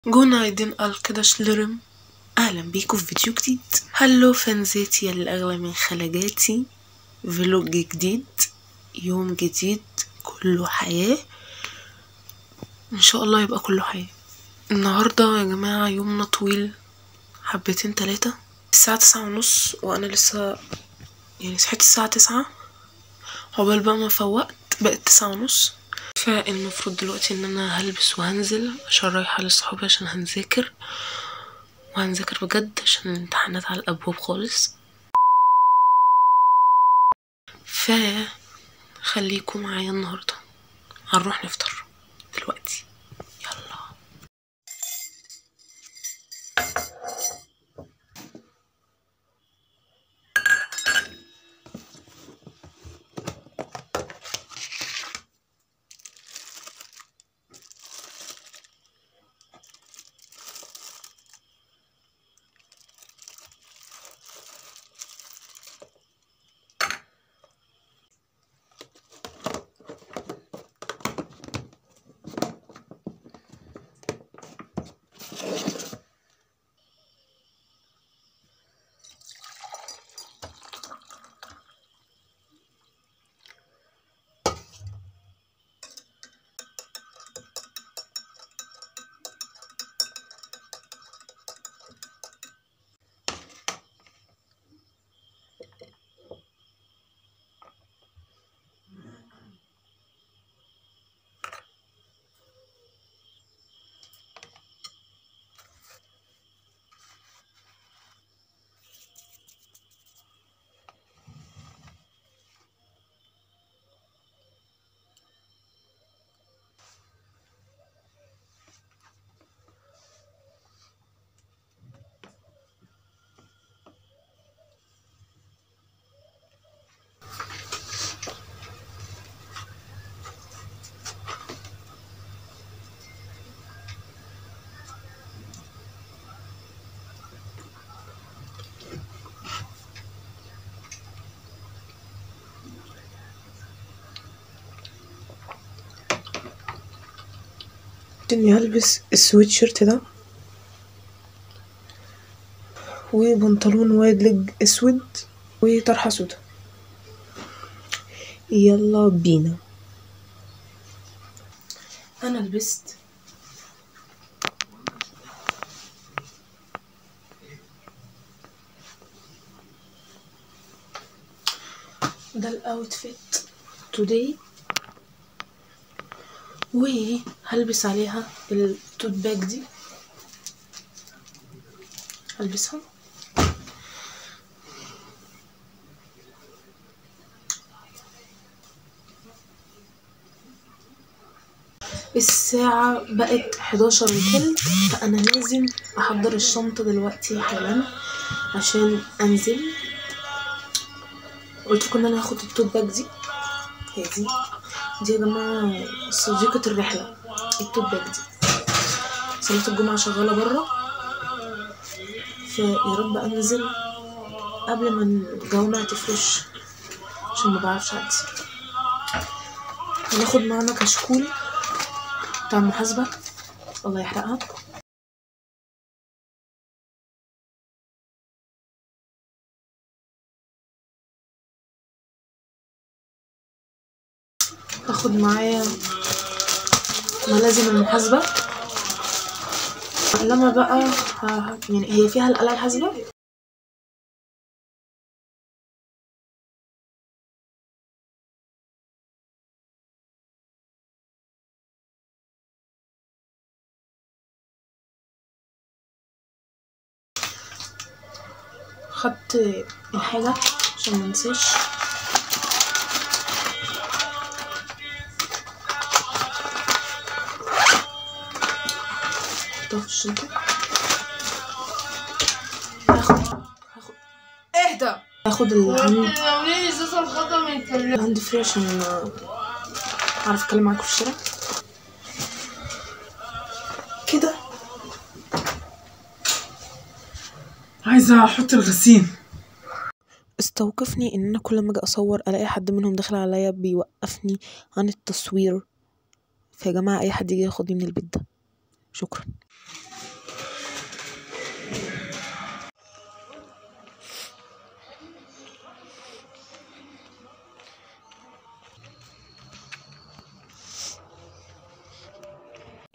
جونايدن arkadaşlarım اهلا بيكم في فيديو جديد هلو فانزاتي اللي اغلى من خلاجاتي فلوج جديد يوم جديد كله حياة ان شاء الله يبقى كله حياة النهاردة يا جماعة يومنا طويل حبتين تلاتة الساعة تسعة ونص وانا لسه يعني صحيت الساعة تسعة عقبال بقى ما فوقت بقت تسعة ونص فالمفروض دلوقتي ان انا هلبس وهنزل عشان رايحة لصحابي عشان هنذاكر وهنذاكر بجد عشان الامتحانات على الابواب خالص ف خليكم معايا النهارده هنروح نفطر دلوقتي يلا اني هلبس السويتشيرت ده وبنطلون وايد ليج اسود وطرحه سودا يلا بينا انا لبست ده الاوتفيت توداي وهلبس عليها التوت باج دي هلبسها الساعة بقت حداشر وتلت فأنا لازم أحضر الشنطة دلوقتي حالا عشان أنزل قلت لكم إن أنا هاخد التوت باج دي هي دي دي يا جماعة صديقة الرحلة التوت باج دي صلاة الجمعة شغالة برا فيا رب أنزل قبل ما الجو تفرش عشان مبعرفش أعدي هناخد معانا كشكول بتاع المحاسبة الله يحرقها هاخد معايا ملازم المحاسبة لما بقى ه- يعني هي فيها الآلة الحاسبة خدت الحاجة عشان منساش احطها في الشنطة هاخد هاخد اهدى هاخد الهاند ليه ازازه الخضرا من التلاجة الهاند فري عشان اعرف اتكلم معاكم في الشارع كده عايزة أحط الغسيل استوقفني ان انا كل ما اجي اصور الاقي حد منهم داخل عليا بيوقفني عن التصوير فيا جماعة اي حد يجي ياخدني من البيت ده شكرا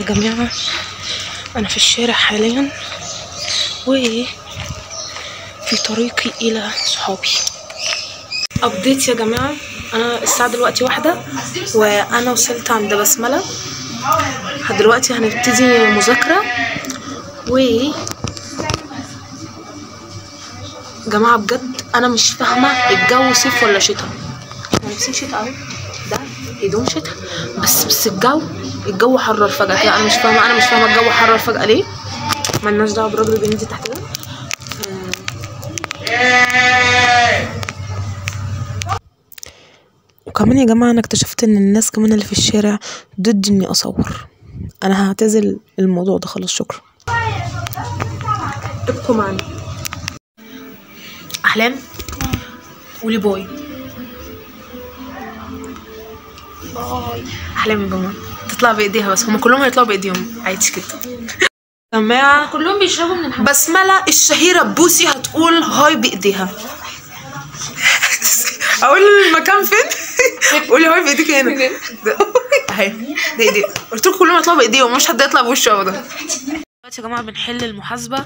جماعة أنا في الشارع حاليا و في طريقي إلى صحابي أبديت يا جماعة أنا الساعة دلوقتي واحدة وأنا وصلت عند بسملة دلوقتي هنبتدي مذاكرة و جماعة بجد أنا مش فاهمة الجو صيف ولا شتاء احنا لابسين شتاء أهو ده هدوم شتاء بس بس الجو الجو حرر فجأة كده أنا مش فاهمة أنا مش فاهمة الجو حرر فجأة ليه ملناش دعوة بالراجل اللي بينزل تحت ده وكمان يا جماعة أنا اكتشفت إن الناس كمان اللي في الشارع ضد إني أصور أنا هعتزل الموضوع ده خلاص شكرا ابقوا معنا أحلام قولي باي باي أحلام يا جماعة تطلع بإيديها بس هما كلهم هيطلعوا بإيديهم عادي كده جماعة كلهم بيشربوا من الحمام بسملة الشهيرة بوسي هتقول هاي بإيديها أقول المكان فين؟ قولي هاي بإيديك هنا ده- أهي ده إيدي قلت لكم كلهم يطلعوا بإيديهم مش حد يطلع بوشه أبدا دلوقتي يا جماعة بنحل المحاسبة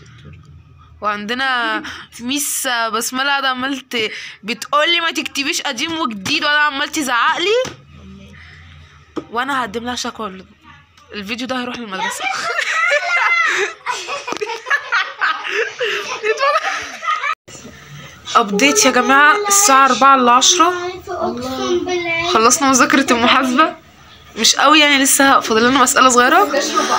وعندنا ميس بسملة قاعدة عمال ت- بتقولي ما تكتبيش قديم وجديد وأنا عمال تزعق لي وأنا هقدم لها شكوى الفيديو ده هيروح للمدرسة ابديت يا جماعة الساعة أربعة إلا عشرة خلصنا مذاكرة المحاسبة مش قوي يعني لسه فاضل لنا مسألة صغيرة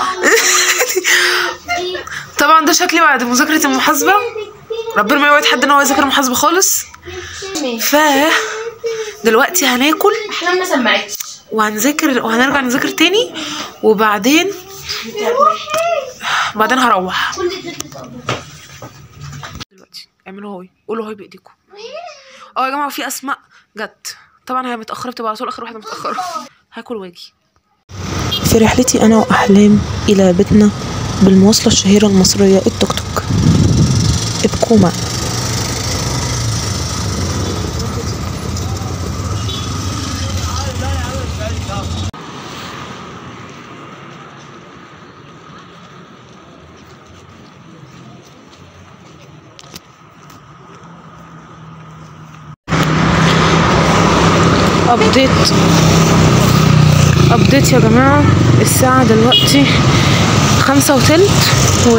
طبعا ده شكلي بعد مذاكرة المحاسبة ربنا ما يوعد حد ان هو يذاكر محاسبة خالص ف دلوقتي هناكل احلام ما سمعتش وهنذاكر وهنرجع نذاكر تاني وبعدين بعدين هروح دلوقتي اعملوا هاي قولوا هاي بايديكم اه يا جماعه في اسماء جت طبعا هي متاخره بتبقى على طول اخر واحده متاخره هاكل واجي في رحلتي انا واحلام الى بيتنا بالمواصله الشهيره المصريه التوك توك ابقوا معنا ابديت ابديت يا جماعة الساعة دلوقتي خمسة وتلت و...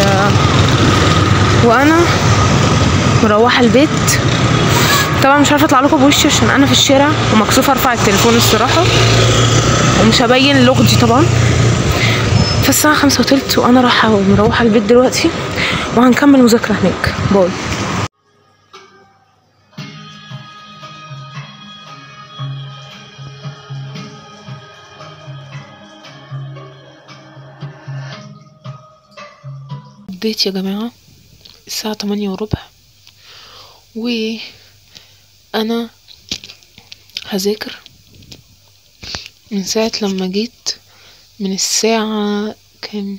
وانا مروحة البيت طبعا مش عارفة اطلع لكم بوشي عشان انا في الشارع ومكسوفة ارفع التليفون الصراحة ومش هبين لغتي طبعا فالساعة خمسة وتلت وانا رايحة ومروحة البيت دلوقتي وهنكمل مذاكرة هناك باي ابديت يا جماعة الساعة تمانية وربع و أنا هذاكر من ساعة لما جيت من الساعة كام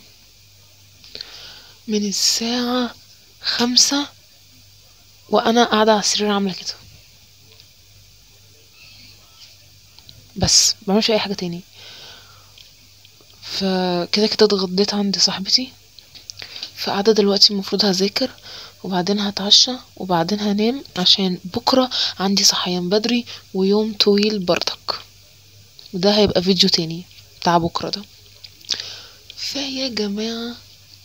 من الساعة خمسة وأنا قاعدة على السرير عاملة كده بس بعملش أي حاجة تاني فكده كده اتغديت عند صاحبتي فقاعدة دلوقتي المفروض هذاكر وبعدين هتعشى وبعدين هنام عشان بكرة عندي صحيان بدري ويوم طويل برضك وده هيبقى فيديو تاني بتاع بكرة ده فيا جماعة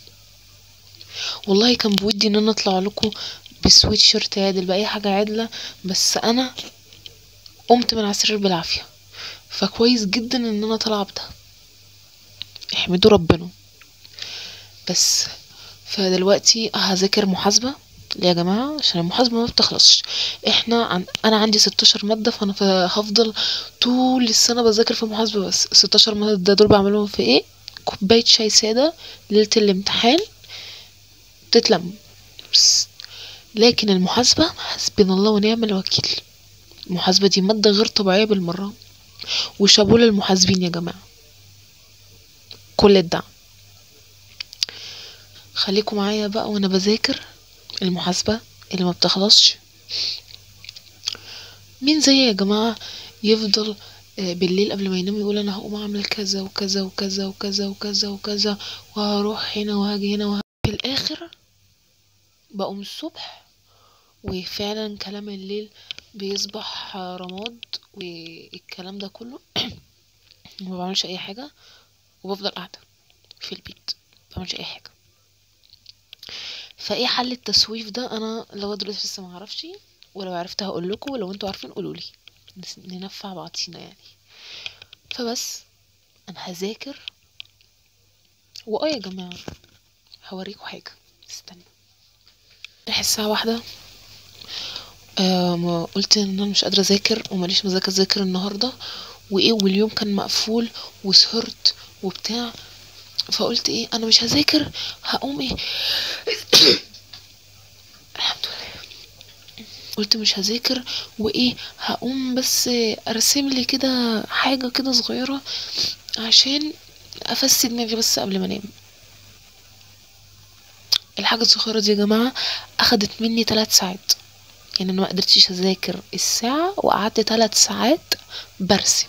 والله كان بودي ان انا اطلع لكم بسويت شيرت عادل باي حاجة عادلة بس انا قمت من على السرير بالعافية فكويس جدا ان انا طالعة بده احمدوا ربنا بس فدلوقتي هذاكر محاسبة يا جماعة عشان المحاسبة ما بتخلصش احنا عن... انا عندي 16 مادة فانا ف- هفضل طول السنة بذاكر في المحاسبة بس 16 مادة دول بعملهم في ايه كوباية شاي سادة ليلة الامتحان تتلم بس لكن المحاسبة حسبنا الله ونعم الوكيل المحاسبة دي مادة غير طبيعية بالمرة وشابوه للمحاسبين يا جماعة كل الدعم خليكم معايا بقى وانا بذاكر المحاسبة اللي ما بتخلصش مين زي يا جماعة يفضل آه، بالليل قبل ما ينام يقول انا هقوم اعمل كذا وكذا وكذا وكذا وكذا وكذا وهروح هنا وهاجي هنا وهاجي. في الاخر بقوم الصبح وفعلا كلام الليل بيصبح رماد والكلام ده كله ما بعملش اي حاجه وبفضل قاعده في البيت ما بعملش اي حاجه فايه حل التسويف ده انا لغايه دلوقتي لسه ما اعرفش ولو عرفت هقول لكم ولو انتوا عارفين قولوا لي ننفع بعضينا يعني فبس انا هذاكر واه يا جماعه هوريكم حاجه استنى راح الساعه واحدة آه ما قلت ان انا مش قادره اذاكر وماليش مزاج اذاكر النهارده وايه واليوم كان مقفول وسهرت وبتاع فقلت ايه انا مش هذاكر هقوم ايه الحمد لله قلت مش هذاكر وايه هقوم بس ارسم لي كده حاجه كده صغيره عشان افسي دماغي بس قبل ما انام الحاجه الصغيره دي يا جماعه اخدت مني ثلاث ساعات يعني انا ما قدرتش اذاكر الساعه وقعدت ثلاث ساعات برسم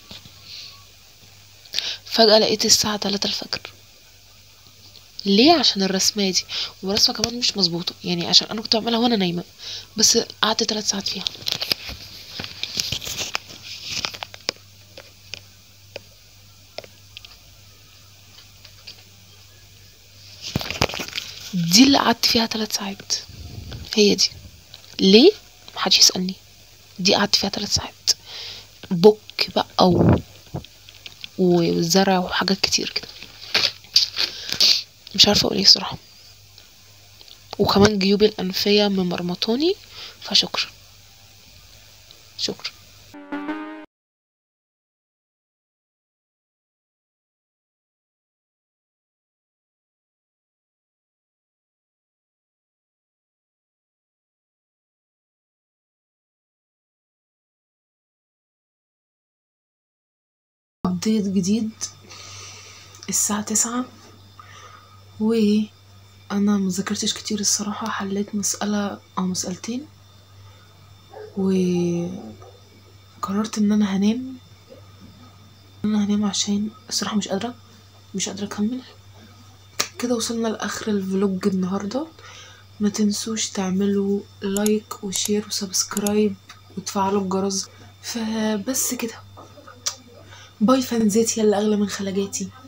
فجاه لقيت الساعه 3 الفجر ليه عشان الرسمه دي والرسمه كمان مش مظبوطه يعني عشان انا كنت بعملها وانا نايمه بس قعدت ثلاث ساعات فيها دي اللي قعدت فيها ثلاث ساعات هي دي ليه محدش يسألني دي قعدت فيها ثلاث ساعات بوك بقى و... وزرع وحاجات كتير كده مش عارفه اقول ايه الصراحه وكمان جيوبي الانفيه ممرمطاني فشكرا شكرا ابديت جديد الساعة تسعة وانا مذاكرتش كتير الصراحة حليت مسألة او مسألتين وقررت ان انا هنام ان انا هنام عشان الصراحة مش قادرة مش قادرة اكمل كده وصلنا لاخر الفلوج النهاردة ما تنسوش تعملوا لايك وشير وسبسكرايب وتفعلوا الجرس فبس كده باي فانزاتي يلا اغلى من خلاجاتي